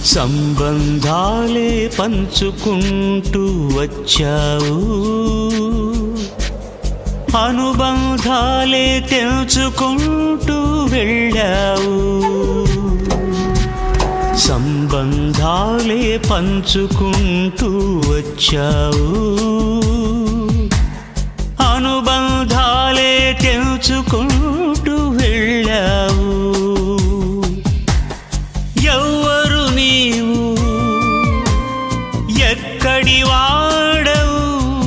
సంబంధాలే పంచుకుంటూ వచ్చావు అనుబంధాలే తెలుసుకుంటూ వెళ్ళావు సంబంధాలే పంచుకుంటూ వచ్చావు అనుబంధాలే తెలుసుకుంటూ వెళ్ళావు ఎవ్వరు నీవు ఎక్కడి వాడవు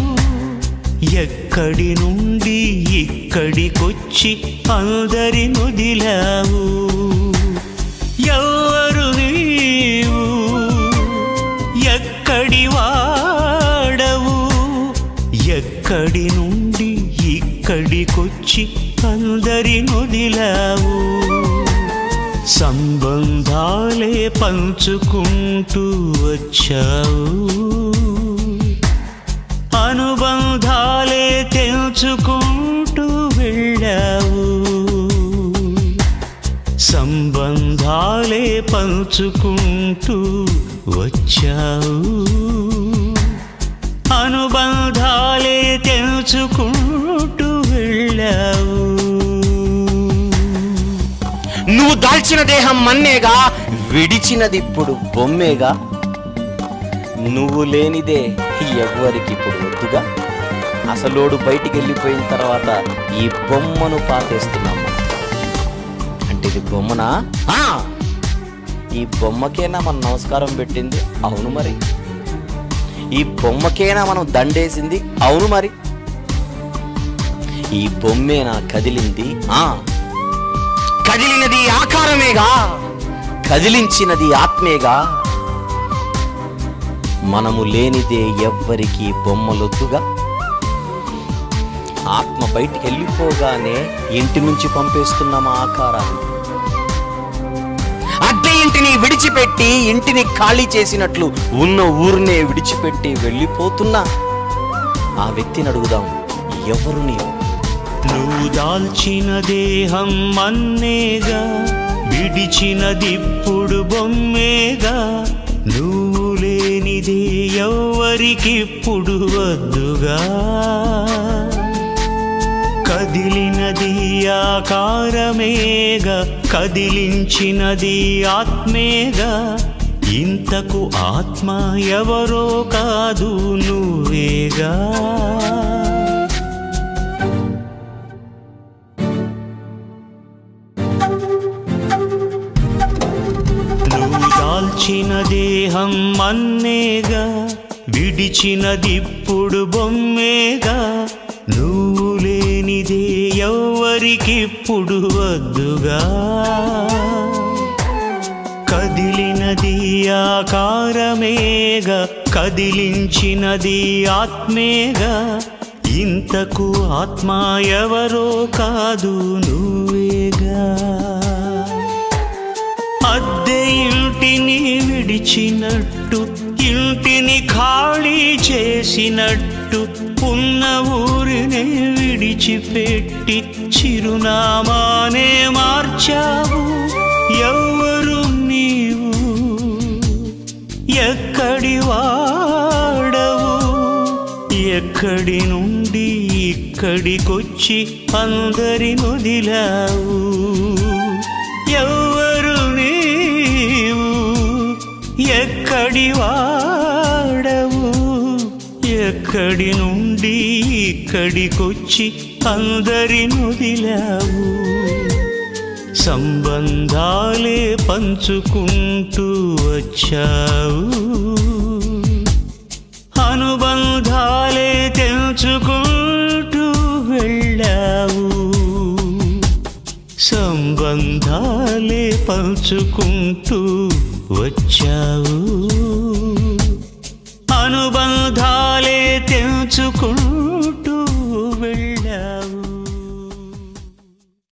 ఎక్కడి నుండి ఇక్కడికొచ్చి అందరి నుదిలావు ఎవ్వరు నీవు ఎక్కడి వాడవు ఎక్కడి నుండి ఇక్కడికొచ్చి అందరి నుదిలావు సంబంధాలే పంచుకుంటూ వచ్చావు అనుబంధాలే తెలుసుకుంటూ వెళ్ళావు సంబంధాలే పంచుకుంటూ వచ్చావు అనుబంధాలే తెలుసుకుంటూ వెళ్ళావు నువ్వు దాల్చిన దేహం మన్నేగా విడిచినది ఇప్పుడు బొమ్మేగా నువ్వు లేనిదే ఎవ్వరికి ఇప్పుడు వద్దుగా అసలోడు బయటికి వెళ్ళిపోయిన తర్వాత ఈ బొమ్మను పాతేస్తున్నాము అంటే ఇది బొమ్మనా ఆ! ఈ బొమ్మకేనా మనం నమస్కారం పెట్టింది అవును మరి ఈ బొమ్మకేనా మనం దండేసింది అవును మరి ఈ బొమ్మేనా కదిలింది ఆ కదిలినది ఆకారమేగా కదిలించినది ఆత్మేగా మనము లేనిదే ఎవ్వరికి బొమ్మలొద్దుగా ఆత్మ బయటికి వెళ్ళిపోగానే ఇంటి నుంచి పంపేస్తున్నాం ఆ ఆకారాన్ని అద్దె ఇంటిని విడిచిపెట్టి ఇంటిని ఖాళీ చేసినట్లు ఉన్న ఊరినే విడిచిపెట్టి వెళ్ళిపోతున్నా ఆ వ్యక్తిని అడుగుదాం ఎవరు నీవు నువ్వు దాల్చిన దేహం మన్నేగా విడిచినదిప్పుడు బొమ్మేగా నువ్వు లేనిదే ఎవ్వరికిప్పుడు వద్దుగా కదిలినది ఆకారమేగా కదిలించినది ఆత్మేగా ఇంతకు ఆత్మ ఎవరో కాదు నువ్వేగా నువ్వు దాల్చిన దేహం మన్నేగా విడిచినదిప్పుడు బొమ్మేగా నువ్వు లేనిదే ఎవ్వరికిప్పుడు వద్దుగా కదిలినది ఆకారమేగా కదిలించినది ఆత్మేగా ఇంతకు ఆత్మ ఎవరో కాదు నువ్వేగా అద్దె ఇంటిని విడిచినట్టు ఇంటిని ఖాళీ చేసినట్టు ఉన్న ఊరిని విడిచిపెట్టి చిరునామానే మార్చావు ఎవరు నీవు ఎక్కడి వాడవు ఎక్కడి నుండి ఇక్కడికొచ్చి అందరి నొదిలావు ఎవరు నీవు ఎక్కడి వాడవు ఎక్కడి నుండి ఇక్కడికొచ్చి అందరి నొదిలావు సంబంధాలే పంచుకుంటూ వచ్చావు అనుబంధాలే తెంచుకుంటూ వెళ్ళావు సంబంధాలే పంచుకుంటూ వచ్చావు అనుబంధాలే తెంచుకుంటూ